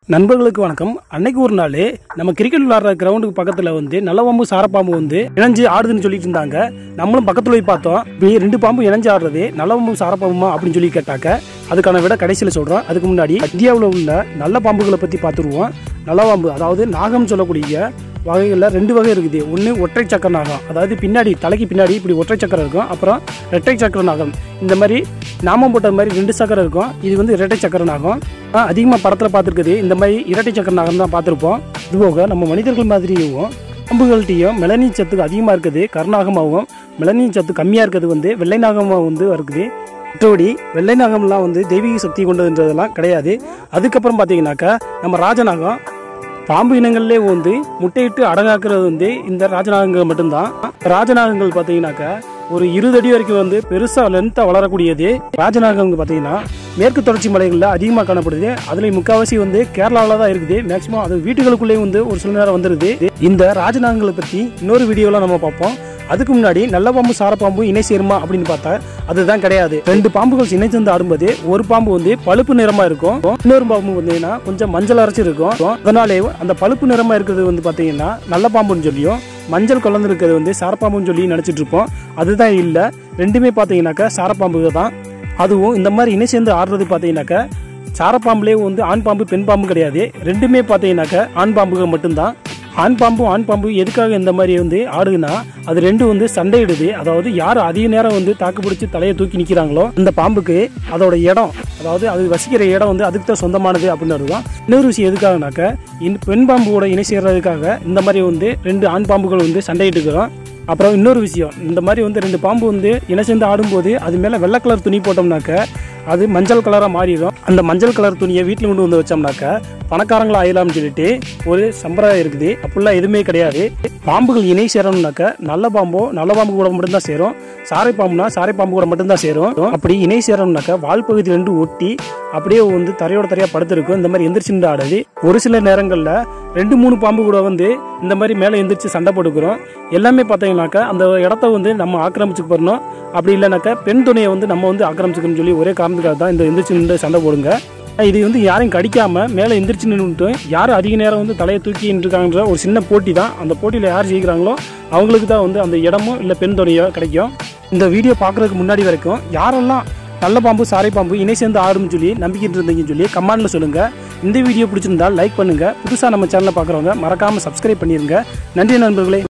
நண்பர்களுக்கு வணக்கம் அன்னைக்கு ஒரு நாள் நம்ம கிரிக்கெட் விளாட்ற கிரவுண்டுக்கு பக்கத்தில் வந்து நல்ல சாரப்பாம்பு வந்து இணைஞ்சு ஆடுதுன்னு சொல்லிட்டு இருந்தாங்க நம்மளும் பக்கத்தில் போய் பார்த்தோம் இப்படி ரெண்டு பாம்பு இணைஞ்சு ஆடுறது நல்ல சாரப்பாம்புமா அப்படின்னு சொல்லி கேட்டாக்க அதுக்கான விட கடைசியில் சொல்கிறோம் அதுக்கு முன்னாடி இந்தியாவில் உள்ள நல்ல பாம்புகளை பற்றி பார்த்துருவோம் நல்ல பாம்பு அதாவது நாகம் சொல்லக்கூடிய வகைகளில் ரெண்டு வகை இருக்குது ஒன்று ஒற்றை சக்கர நாகம் அதாவது பின்னாடி தலைக்கு பின்னாடி இப்படி ஒற்றை சக்கரம் இருக்கும் அப்புறம் இரட்டை சக்கர நாகம் இந்த மாதிரி நாமம் போட்ட மாதிரி ரெண்டு சக்கரம் இருக்கும் இது வந்து இரட்டை சக்கர நாகம் அதிகமாக படத்தில் பார்த்துருக்குது இந்த மாதிரி இரட்டை சக்கர நாகம் தான் பார்த்துருப்போம் இதுபோக நம்ம மனிதர்கள் மாதிரியும் பாம்புகள்கிட்டையும் மெலனின் சத்து அதிகமாக இருக்குது கருநாகமாகவும் மெலனின் சத்து கம்மியாக இருக்கிறது வந்து வெள்ளை நாகமாக வந்து இருக்குது மற்றபடி வெள்ளை நாகம்லாம் வந்து தெய்வீக சக்தி கொண்டதுன்றதெல்லாம் கிடையாது அதுக்கப்புறம் பார்த்தீங்கன்னாக்கா நம்ம ராஜநாகம் பாம்பு இனங்கள்லே வந்து முட்டையிட்டு அடங்காக்குறது வந்து இந்த ராஜநாகங்கள் மட்டும்தான் ராஜநாகங்கள் பார்த்தீங்கன்னாக்கா ஒரு இருபது அடி வரைக்கும் வந்து பெருசாக லென்த்தாக வளரக்கூடியது ராஜநாகங்கள் பார்த்தீங்கன்னா மேற்கு தொடர்ச்சி மலைகளில் அதிகமாக காணப்படுது அதுல முக்கால்வாசி வந்து கேரளாவில் தான் இருக்குது மேக்சிமம் அது வீட்டுகளுக்குள்ளேயும் வந்து ஒரு சில நேரம் வந்துருது இந்த ராஜநாகங்களை பற்றி இன்னொரு வீடியோவில் நம்ம பார்ப்போம் அதுக்கு முன்னாடி நல்ல பாம்பு சாரப்பாம்பு இணை சேருமா அப்படின்னு பார்த்தா அதுதான் கிடையாது ரெண்டு பாம்புகள் இணை சேர்ந்து ஆடும்போது ஒரு பாம்பு வந்து பழுப்பு நிறமா இருக்கும் இன்னொரு பாம்பு பார்த்தீங்கன்னா கொஞ்சம் மஞ்சள் அரைச்சு இருக்கும் அதனாலே அந்த பழுப்பு நிறமா இருக்கிறது வந்து பார்த்தீங்கன்னா நல்ல பாம்புன்னு சொல்லியும் மஞ்சள் கலந்து இருக்கிறது வந்து சாரப்பாம்புன்னு சொல்லி நினைச்சிட்டு இருப்போம் அதுதான் இல்லை ரெண்டுமே பார்த்தீங்கன்னாக்கா சாரப்பாம்புக தான் அதுவும் இந்த மாதிரி இணை சேர்ந்து ஆடுறது பார்த்தீங்கன்னாக்கா சாரப்பாம்புலேயே வந்து ஆண் பாம்பு பெண் பாம்பு கிடையாது ரெண்டுமே பார்த்தீங்கன்னாக்கா ஆண் பாம்புகள் மட்டும்தான் ஆண் பாம்பும் ஆண் பாம்பு எதுக்காக இந்த மாதிரி வந்து ஆடுதுன்னா அது ரெண்டும் வந்து சண்டையிடுது அதாவது யார் அதிக நேரம் வந்து தாக்கு பிடிச்சி தலையை தூக்கி நிற்கிறாங்களோ அந்த பாம்புக்கு அதோட இடம் அதாவது அது வசிக்கிற இடம் வந்து அதுக்கு தான் சொந்தமானது அப்படின்னு தான் இன்னொரு விஷயம் எதுக்காகனாக்க இந்த பெண் பாம்போட இணை சேர்றதுக்காக இந்த மாதிரி வந்து ரெண்டு ஆண் பாம்புகள் வந்து சண்டையிட்டுக்கிறோம் அப்புறம் இன்னொரு விஷயம் இந்த மாதிரி வந்து ரெண்டு பாம்பு வந்து இணை சேர்ந்து ஆடும்போது அது மேலே வெள்ளை கலர் துணி போட்டோம்னாக்க அது மஞ்சள் கலராக மாறிடும் அந்த மஞ்சள் கலர் துணியை வீட்டில் கொண்டு வந்து வச்சோம்னாக்க பணக்காரங்களா ஆயிலாம்னு சொல்லிட்டு ஒரு சம்பிரதாயம் இருக்குது அப்படிலாம் எதுவுமே கிடையாது பாம்புகள் இணை சேரணும்னாக்க நல்ல பாம்போ நல்ல பாம்பு கூட மட்டும்தான் சேரும் சாரை பாம்புனா சாரை பாம்பு கூட மட்டும்தான் சேரும் அப்படி இணை சேரணும்னாக்க வால் பகுதி ரெண்டு ஒட்டி அப்படியே வந்து தரையோட தரையா படுத்திருக்கும் இந்த மாதிரி எந்திரிச்சு நின்று ஆடுது ஒரு சில நேரங்களில் ரெண்டு மூணு பாம்பு கூட வந்து இந்த மாதிரி மேலே எந்திரிச்சு சண்டை போட்டுக்கிறோம் எல்லாமே பார்த்தீங்கன்னாக்கா அந்த இடத்த வந்து நம்ம ஆக்கிரமிச்சுக்கு போறணும் அப்படி இல்லைனாக்கா பெண் துணையை வந்து நம்ம வந்து ஆக்கிரமிச்சுக்கணும்னு சொல்லி ஒரே காரணத்துக்காக தான் இந்த எந்திரிச்சு நின்று சண்டை போடுங்க இது வந்து யாரையும் கடிக்காம மேலே எந்திரிச்சு நின்றுட்டு யார் அதிக நேரம் வந்து தலையை தூக்கி இருக்காங்கன்ற ஒரு சின்ன போட்டி தான் அந்த போட்டியில் யார் ஜெயிக்கிறாங்களோ அவங்களுக்கு தான் வந்து அந்த இடமோ இல்லை பெண் துணையோ கிடைக்கும் இந்த வீடியோ பார்க்குறதுக்கு முன்னாடி வரைக்கும் யாரெல்லாம் நல்ல பாம்பு சாரை பாம்பு இணை சேர்ந்து ஆடும்னு சொல்லி நம்பிக்கிட்டு இருந்தீங்கன்னு சொல்லி கமெண்ட்ல சொல்லுங்க இந்த வீடியோ பிடிச்சிருந்தா லைக் பண்ணுங்க புதுசாக நம்ம சேனலை பார்க்குறவங்க மறக்காம சப்ஸ்கிரைப் பண்ணிருங்க நன்றி நண்பர்களே